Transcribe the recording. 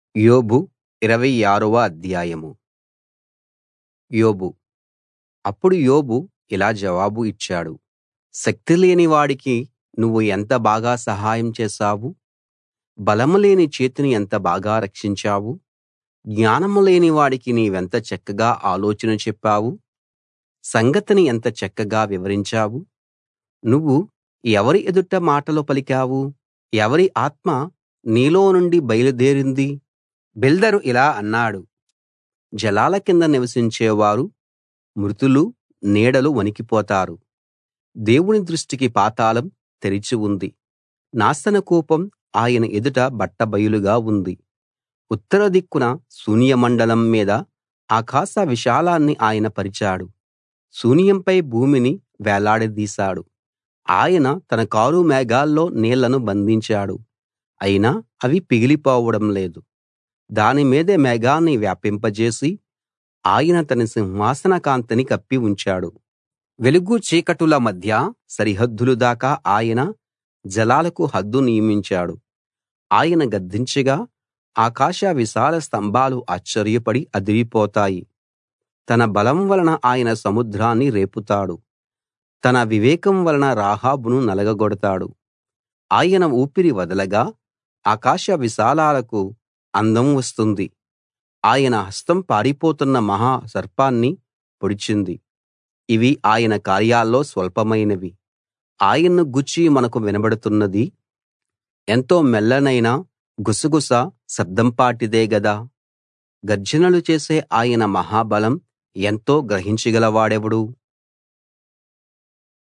యోబు ఇరవై ఆరవ అధ్యాయం యోబు అప్పుడు యోబు ఇలా జవాబు ఇచ్చాడు శక్తిలేని వాడికి నువ్వు ఎంత బాగా సహాయం చేశావు బలం లేని చేతిని ఎంత బాగా రక్షించావు జ్ఞానం లేని వాడికి నీవెంత చక్కగా ఆలోచన చెప్పావు సంగతిని ఎంత చక్కగా వివరించావు నువ్వు ఎవరి ఎదుట మాటలు పలికావు ఎవరి ఆత్మ నీలో నుండి బయలుదేరింది బిల్దరు ఇలా అన్నాడు జలాల కింద నివసించేవారు మృతులు నీడలు వణికిపోతారు దేవుని దృష్టికి పాతాళం తెరిచి ఉంది నాశనకూపం ఆయన ఎదుట బట్టబయలుగా ఉంది ఉత్తర దిక్కున శూన్యమండలం మీద ఆకాశ విశాలాన్ని ఆయన పరిచాడు శూన్యంపై భూమిని వేలాడదీశాడు ఆయన తన కారు మేఘాల్లో నీళ్లను బంధించాడు అయినా అవి పిగిలిపోవడం లేదు దాని మీద మేఘాన్ని వ్యాపింపజేసి ఆయన తన సింహాసన కాంతిని కప్పి ఉంచాడు వెలుగు చీకటుల మధ్య సరిహద్దుల దాకా ఆయన జలాలకు హద్దు నియమించాడు ఆయన గద్దించగా ఆకాశ విశాల స్తంభాలు ఆశ్చర్యపడి అదిరిపోతాయి తన బలం వలన ఆయన సముద్రాన్ని రేపుతాడు తన వివేకం వలన రాహాబును నలగగొడతాడు ఆయన ఊపిరి వదలగా ఆకాశ విశాలాలకు అందం వస్తుంది ఆయన హస్తం పారిపోతున్న మహా సర్పాన్ని పొడిచింది ఇవి ఆయన కార్యాల్లో స్వల్పమైనవి ఆయన్ను గూర్చి మనకు వినబడుతున్నది ఎంతో మెల్లనైన గుసగుస శబ్దంపాటిదే గదా గర్జనలు చేసే ఆయన మహాబలం ఎంతో గ్రహించగలవాడెవడు